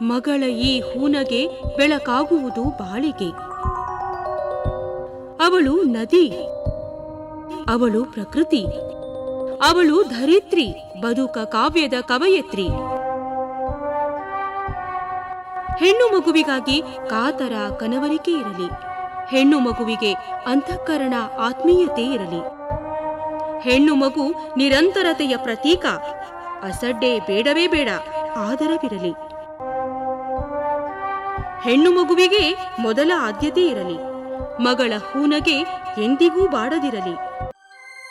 ಮಗಳ ಈ ಹೂನಗೆ ಬೆಳಕಾಗುವುದು ಬಾಳಿಗೆ ಅವಳು ನದಿ ಅವಳು ಪ್ರಕೃತಿ ಅವಳು ಧರಿತ್ರಿ ಬದುಕ ಕಾವ್ಯದ ಕವಯತ್ರಿ ಹೆಣ್ಣು ಮಗುವಿಗಾಗಿ ಕಾತರ ಕನವರಿಕೆ ಇರಲಿ ಹೆಣ್ಣು ಮಗುವಿಗೆ ಅಂತಃಕರಣ ಆತ್ಮೀಯತೆ ಇರಲಿ ಹೆಣ್ಣು ಮಗು ನಿರಂತರತೆಯ ಪ್ರತೀಕ ಅಸಡ್ಡೆ ಬೇಡವೇ ಬೇಡ ಆದರವಿರಲಿ ಹೆಣ್ಣು ಮಗುವಿಗೆ ಮೊದಲ ಆದ್ಯತೆ ಇರಲಿ ಮಗಳ ಹೂನಗೆ ಎಂದಿಗೂ ಬಾಡದಿರಲಿ